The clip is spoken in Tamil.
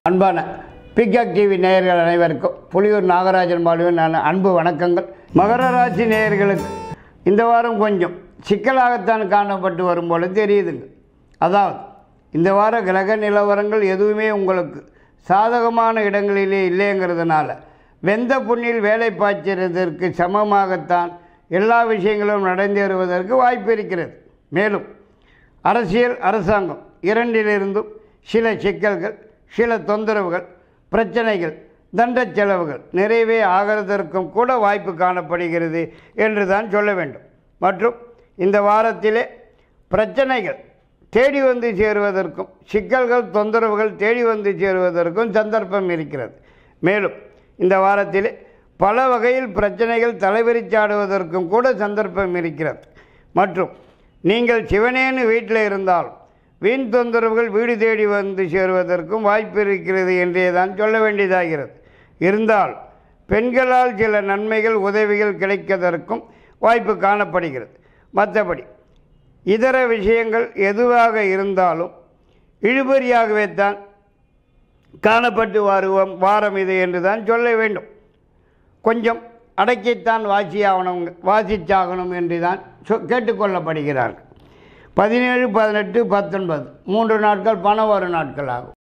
அன்பான பிக்ஆக் டிவி நேயர்கள் அனைவருக்கும் புலியூர் நாகராஜன் பாலுவின் நான் அன்பு வணக்கங்கள் மகர ராசி நேயர்களுக்கு இந்த வாரம் கொஞ்சம் சிக்கலாகத்தான் காணப்பட்டு வரும் போல தெரியுதுங்க அதாவது இந்த வார கிரக நிலவரங்கள் எதுவுமே உங்களுக்கு சாதகமான இடங்களிலே இல்லைங்கிறதுனால வெந்த புண்ணில் வேலை பாய்ச்சறதற்கு சமமாகத்தான் எல்லா விஷயங்களும் நடந்தேறுவதற்கு வாய்ப்பு இருக்கிறது மேலும் அரசியல் அரசாங்கம் இரண்டிலிருந்தும் சில சிக்கல்கள் சில தொந்தரவுகள் பிரச்சனைகள் தண்டச் செலவுகள் நிறைவே ஆகிறதற்கும் கூட வாய்ப்பு காணப்படுகிறது என்று தான் சொல்ல வேண்டும் மற்றும் இந்த வாரத்திலே பிரச்சனைகள் தேடி வந்து சேருவதற்கும் சிக்கல்கள் தொந்தரவுகள் தேடி வந்து சேருவதற்கும் சந்தர்ப்பம் இருக்கிறது மேலும் இந்த வாரத்திலே பல வகையில் பிரச்சனைகள் தலைவிரிச்சாடுவதற்கும் கூட சந்தர்ப்பம் இருக்கிறது மற்றும் நீங்கள் சிவனேன்னு வீட்டில் இருந்தாலும் வீண் தொந்தரவுகள் வீடு தேடி வந்து சேருவதற்கும் வாய்ப்பு இருக்கிறது என்றே தான் சொல்ல வேண்டியதாகிறது இருந்தால் பெண்களால் சில நன்மைகள் உதவிகள் கிடைப்பதற்கும் வாய்ப்பு காணப்படுகிறது மற்றபடி இதர விஷயங்கள் எதுவாக இருந்தாலும் இழுபறியாகவே தான் காணப்பட்டு வருவோம் வாரம் இது என்று தான் சொல்ல வேண்டும் கொஞ்சம் அடக்கித்தான் வாசியாகணும் வாசிச்சாகணும் என்று தான் சொ கேட்டுக்கொள்ளப்படுகிறார்கள் பதினேழு பதினெட்டு பத்தொன்பது மூன்று நாட்கள் பணம் வரும் நாட்கள் ஆகும்